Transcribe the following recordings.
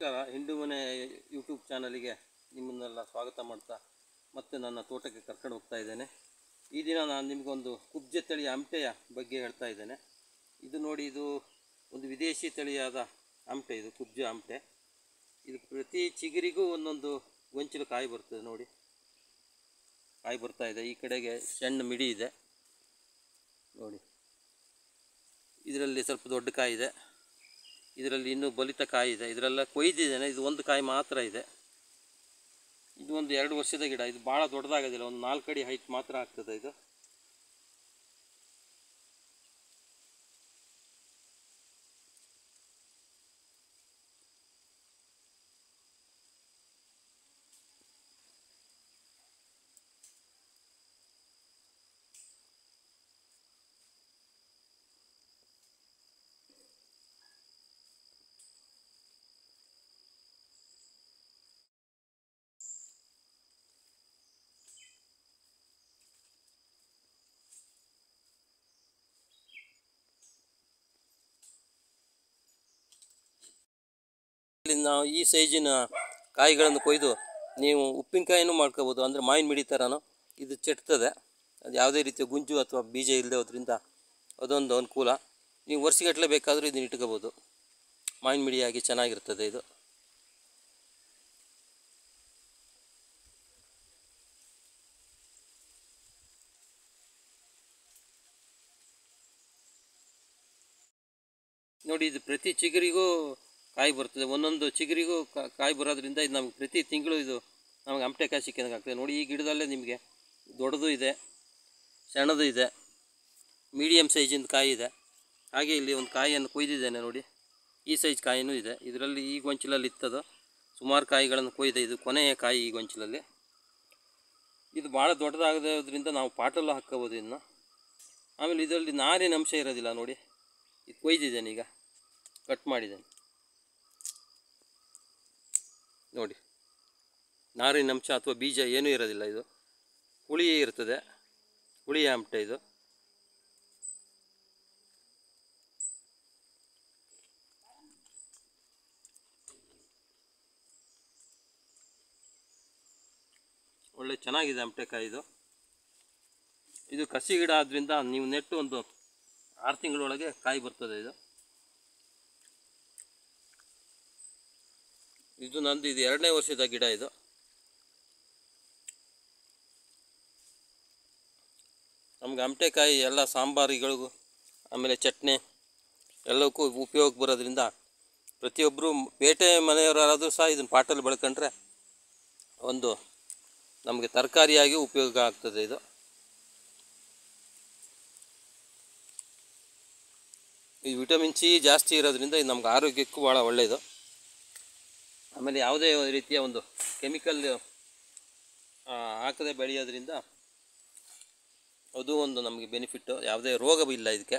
ನಮಸ್ಕಾರ ಹಿಂಡು ಮನೆ ಯೂಟ್ಯೂಬ್ ಚಾನಲಿಗೆ ನಿಮ್ಮನ್ನೆಲ್ಲ ಸ್ವಾಗತ ಮಾಡ್ತಾ ಮತ್ತೆ ನನ್ನ ತೋಟಕ್ಕೆ ಕರ್ಕೊಂಡು ಹೋಗ್ತಾ ಇದ್ದೇನೆ ಈ ದಿನ ನಾನು ನಿಮಗೊಂದು ಕುಬ್ಜ ತಳಿಯ ಅಮಟೆಯ ಬಗ್ಗೆ ಹೇಳ್ತಾ ಇದ್ದೇನೆ ಇದು ನೋಡಿ ಇದು ಒಂದು ವಿದೇಶಿ ತಳಿಯಾದ ಅಮಟೆ ಇದು ಕುಬ್ಜ ಅಮಟೆ ಇದು ಪ್ರತಿ ಚಿಗುರಿಗೂ ಒಂದೊಂದು ಗೊಂಚಲು ಕಾಯಿ ಬರ್ತದೆ ನೋಡಿ ಕಾಯಿ ಬರ್ತಾ ಇದೆ ಈ ಕಡೆಗೆ ಸಣ್ಣ ಮಿಡಿ ಇದೆ ನೋಡಿ ಇದರಲ್ಲಿ ಸ್ವಲ್ಪ ದೊಡ್ಡ ಕಾಯಿ ಇದೆ ಇದರಲ್ಲಿ ಇನ್ನೂ ಬಲಿತ ಕಾಯಿ ಇದೆ ಇದರೆಲ್ಲ ಕೊಯ್ದಿದ್ದೇನೆ ಇದು ಒಂದು ಕಾಯಿ ಮಾತ್ರ ಇದೆ ಇದು ಒಂದು ಎರಡು ವರ್ಷದ ಗಿಡ ಇದು ಭಾಳ ದೊಡ್ಡದಾಗೋದಿಲ್ಲ ಒಂದು ನಾಲ್ಕು ಅಡಿ ಹೈಟ್ ಮಾತ್ರ ಆಗ್ತದೆ ಇದು ಇಲ್ಲಿ ನಾವು ಈ ಸೈಜಿನ ಕಾಯಿಗಳನ್ನು ಕೊಯ್ದು ನೀವು ಉಪ್ಪಿನಕಾಯಿನೂ ಮಾಡ್ಕೋಬೋದು ಅಂದರೆ ಮಾವಿನ ಮಿಡಿ ಥರನೂ ಇದು ಚೆಟ್ತದೆ ಅದು ಯಾವುದೇ ರೀತಿಯ ಗುಂಜು ಅಥವಾ ಬೀಜ ಇಲ್ಲದೆ ಹೋದ್ರಿಂದ ಅದೊಂದು ಅನುಕೂಲ ನೀವು ವರ್ಷಗಟ್ಟಲೆ ಬೇಕಾದರೂ ಇದನ್ನ ಇಟ್ಕೋಬೋದು ಮಾವಿನ ಮಿಡಿಯಾಗಿ ಚೆನ್ನಾಗಿರ್ತದೆ ಇದು ನೋಡಿ ಇದು ಪ್ರತಿ ಚಿಗುರಿಗೂ ಕಾಯಿ ಬರ್ತದೆ ಒಂದೊಂದು ಚಿಗುರಿಗೂ ಕಾ- ಕಾಯಿ ಬರೋದ್ರಿಂದ ಇದು ನಮಗೆ ಪ್ರತಿ ತಿಂಗಳು ಇದು ನಮಗೆ ಅಮಟೆ ಕಾಯಿ ಸಿಕ್ಕಿದಂಗೆ ಆಗ್ತದೆ ನೋಡಿ ಈ ಗಿಡದಲ್ಲೇ ನಿಮಗೆ ದೊಡ್ಡದು ಇದೆ ಸಣ್ಣದು ಇದೆ ಮೀಡಿಯಮ್ ಸೈಜಿಂದ ಕಾಯಿ ಇದೆ ಹಾಗೆ ಇಲ್ಲಿ ಒಂದು ಕಾಯಿಯನ್ನು ಕೊಯ್ದಿದ್ದೇನೆ ನೋಡಿ ಈ ಸೈಜ್ ಕಾಯಿನೂ ಇದೆ ಇದರಲ್ಲಿ ಈ ಗೊಂಚಲಲ್ಲಿ ಇತ್ತದು ಸುಮಾರು ಕಾಯಿಗಳನ್ನು ಕೊಯ್ದೆ ಇದು ಕೊನೆಯ ಕಾಯಿ ಈ ಗೊಂಚಲಲ್ಲಿ ಇದು ಭಾಳ ದೊಡ್ಡದಾಗದ್ರಿಂದ ನಾವು ಪಾಟಲ್ಲೂ ಹಾಕ್ಕೋಬೋದು ಇನ್ನು ಆಮೇಲೆ ಇದರಲ್ಲಿ ನಾರಿನ ಅಂಶ ಇರೋದಿಲ್ಲ ನೋಡಿ ಇದು ಕೊಯ್ದಿದ್ದೇನೆ ಈಗ ಕಟ್ ಮಾಡಿದ್ದೇನೆ ನೋಡಿ ನಾರಿನ ಅಂಶ ಅಥವಾ ಬೀಜ ಏನೂ ಇರೋದಿಲ್ಲ ಇದು ಹುಳಿಯೇ ಇರ್ತದೆ ಹುಳಿಯ ಆಮಟೆ ಇದು ಒಳ್ಳೆ ಚೆನ್ನಾಗಿದೆ ಆಮಟೆಕಾಯಿ ಇದು ಇದು ಕಸಿ ಗಿಡ ಆದ್ದರಿಂದ ನೀವು ನೆಟ್ಟು ಒಂದು ಆರು ತಿಂಗಳೊಳಗೆ ಕಾಯಿ ಬರ್ತದೆ ಇದು ಇದು ನಂದು ಇದು ಎರಡನೇ ವರ್ಷದ ಗಿಡ ಇದು ನಮ್ಗೆ ಅಮಟೆಕಾಯಿ ಎಲ್ಲ ಸಾಂಬಾರಿಗಳಿಗೂ ಆಮೇಲೆ ಚಟ್ನಿ ಎಲ್ಲಕ್ಕೂ ಉಪಯೋಗ ಬರೋದ್ರಿಂದ ಪ್ರತಿಯೊಬ್ಬರು ಪೇಟೆ ಮನೆಯವರಾದರೂ ಸಹ ಇದನ್ನು ಪಾಟಲ್ಲಿ ಬೆಳ್ಕೊಂಡ್ರೆ ಒಂದು ನಮಗೆ ತರಕಾರಿಯಾಗಿ ಉಪಯೋಗ ಆಗ್ತದೆ ಇದು ಈ ವಿಟಮಿನ್ ಸಿ ಜಾಸ್ತಿ ಇರೋದ್ರಿಂದ ಇದು ನಮ್ಗೆ ಆರೋಗ್ಯಕ್ಕೂ ಭಾಳ ಒಳ್ಳೆಯದು ಆಮೇಲೆ ಯಾವುದೇ ರೀತಿಯ ಒಂದು ಕೆಮಿಕಲ್ ಹಾಕದೆ ಬೆಳೆಯೋದ್ರಿಂದ ಅದು ಒಂದು ನಮಗೆ ಬೆನಿಫಿಟ್ಟು ಯಾವುದೇ ರೋಗ ಇಲ್ಲ ಇದಕ್ಕೆ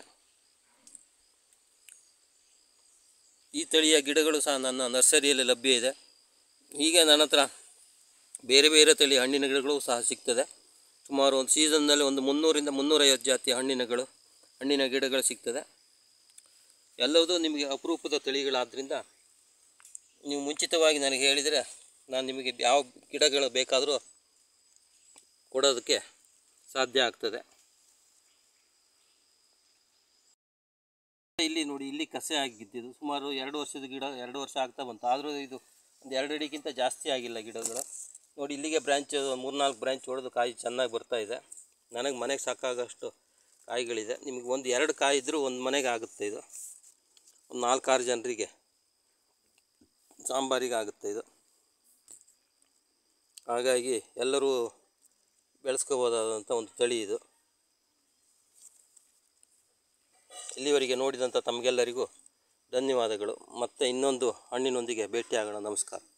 ಈ ತಳಿಯ ಗಿಡಗಳು ಸಹ ನನ್ನ ನರ್ಸರಿಯಲ್ಲಿ ಲಭ್ಯ ಇದೆ ಹೀಗೆ ನನ್ನ ಹತ್ರ ಬೇರೆ ಬೇರೆ ತಳಿಯ ಹಣ್ಣಿನ ಗಿಡಗಳು ಸಹ ಸಿಗ್ತದೆ ಸುಮಾರು ಒಂದು ಸೀಸನ್ನಲ್ಲಿ ಒಂದು ಮುನ್ನೂರಿಂದ ಮುನ್ನೂರೈವತ್ತು ಜಾತಿಯ ಹಣ್ಣಿನಗಳು ಹಣ್ಣಿನ ಗಿಡಗಳು ಸಿಗ್ತದೆ ಎಲ್ಲವೂ ನಿಮಗೆ ಅಪರೂಪದ ತಳಿಗಳಾದ್ದರಿಂದ ನೀವು ಮುಂಚಿತವಾಗಿ ನನಗೆ ಹೇಳಿದರೆ ನಾನು ನಿಮಗೆ ಯಾವ ಗಿಡಗಳು ಬೇಕಾದರೂ ಕೊಡೋದಕ್ಕೆ ಸಾಧ್ಯ ಆಗ್ತದೆ ಇಲ್ಲಿ ನೋಡಿ ಇಲ್ಲಿ ಕಸೆ ಆಗಿದ್ದಿದ್ದು ಸುಮಾರು ಎರಡು ವರ್ಷದ ಗಿಡ ಎರಡು ವರ್ಷ ಆಗ್ತಾ ಬಂತು ಆದರೂ ಇದು ಒಂದು ಎರಡು ಅಡಿಗಿಂತ ಜಾಸ್ತಿ ಆಗಿಲ್ಲ ಗಿಡಗಳು ನೋಡಿ ಇಲ್ಲಿಗೆ ಬ್ರ್ಯಾಂಚ್ ಮೂರ್ನಾಲ್ಕು ಬ್ರ್ಯಾಂಚ್ ಹೊಡೆದು ಕಾಯಿ ಚೆನ್ನಾಗಿ ಬರ್ತಾ ಇದೆ ನನಗೆ ಮನೆಗೆ ಸಾಕಾಗೋಷ್ಟು ಕಾಯಿಗಳಿದೆ ನಿಮಗೆ ಒಂದು ಎರಡು ಕಾಯಿ ಇದ್ದರೂ ಒಂದು ಮನೆಗೆ ಆಗುತ್ತೆ ಇದು ಒಂದು ನಾಲ್ಕಾರು ಜನರಿಗೆ ಸಾಂಬಾರಿಗೆ ಆಗುತ್ತೆ ಇದು ಹಾಗಾಗಿ ಎಲ್ಲರೂ ಬೆಳೆಸ್ಕೋಬೋದಾದಂಥ ಒಂದು ತಳಿ ಇದು ಇಲ್ಲಿವರೆಗೆ ನೋಡಿದಂಥ ತಮಗೆಲ್ಲರಿಗೂ ಧನ್ಯವಾದಗಳು ಮತ್ತೆ ಇನ್ನೊಂದು ಹಣ್ಣಿನೊಂದಿಗೆ ಭೇಟಿಯಾಗೋಣ ನಮಸ್ಕಾರ